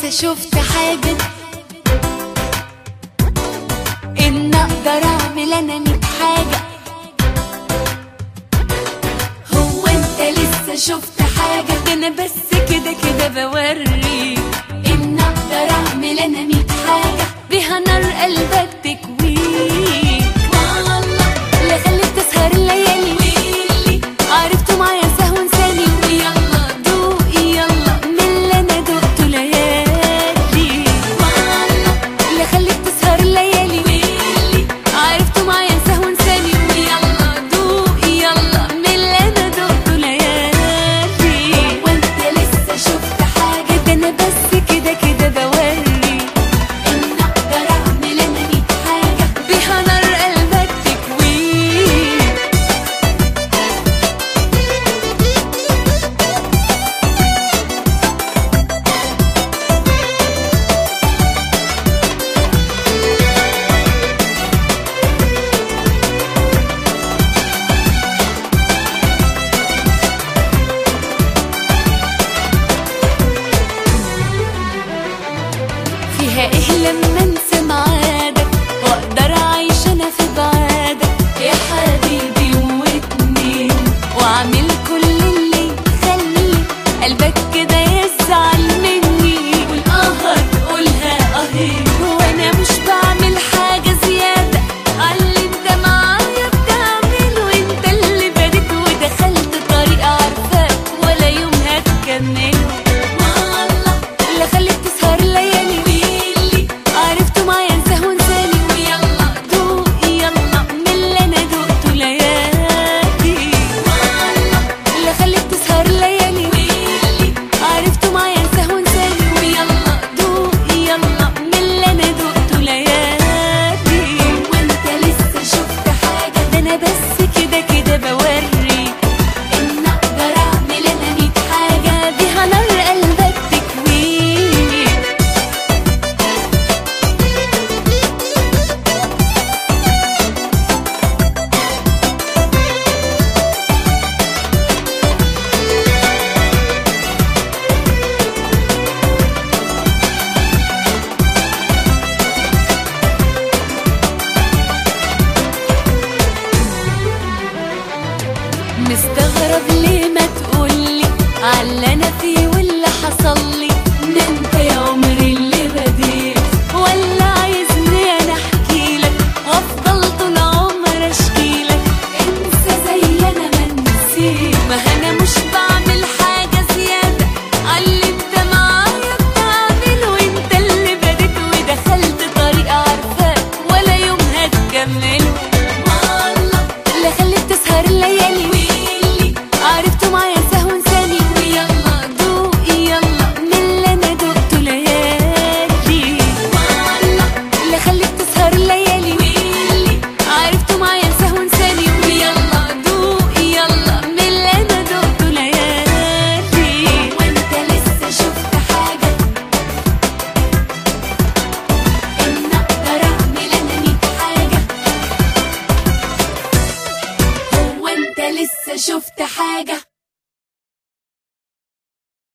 لسه شفت حاجة إن أقدر أعمل أنا ميت حاجة هو أنت لسه شفت حاجة ده أنا بس كده كده بوري إن أقدر أعمل أنا ميت حاجة بيها نار قلبك تكويك والله لا خليك تسهر الليالي ويلي عرفته معايا سهو ثاني ويلا دوقي يلا من اللي انا دقته ليالي والله لا خليك تسهر الليالي ويلي عرفته معايا سهو ثاني ويلا دوقي يلا من اللي انا دقته ليالي وانت لسه شفت حاجه ده انا بس كده كده بوري ان اقدر اعمل انا ميت حاجه بيها نار قلبك تكويك فيها ايه لما انسى معادك واقدر اعيش انا في بعادك يا حبيبي واتنين واعمل كل اللي يخلي قلبك كده يزعل مني والقهر تقولها اهي وانا مش بعمل حاجه زياده على اللي انت معايا بتعمله انت اللي بديت ودخلت طريق عارفاك ولا يوم هتكمله والله لا خليك تسهر ليالي ويلي عرفته معايا سهو ثاني ويلا دوقي يلا من اللي انا دقته ليالي والله لا خليك تسهر ليالي ويلي عرفته معايا سهو ثاني ويلا دوقي يلا من اللي انا دقته ليالي وانت لسه شفت حاجه ده انا بس كده كده بوري ان اقدر اعمل انا ميت حاجه بيها نار قلبك تكويك مستغرب ليه ما تقولي عاللي انا فيه واللي حصل لي ده انت يا عمري اللي بديت ولا عايزني انا احكي لك وافضل طول عمري اشكي لك انسى زي انا ما نسيت ما انا مش بعمل حاجه زياده عاللي انت معايا بتعمله انت اللي بديت ودخلت طريق عارفاك ولا يوم هتكمله والله لا خليك تسهر الليالي ويلي عرفته معايا سهو ثاني ويلا دوقي يلا من اللي انا دقته ليالي والله لا خليك تسهر الليالي ويلي عرفته معايا سهو ثاني ويلا دوقي يلا من اللي انا دقته ليالي وانت لسه شفت حاجه ان اقدر اعمل انا ميت حاجه هو انت لسه شفت حاجة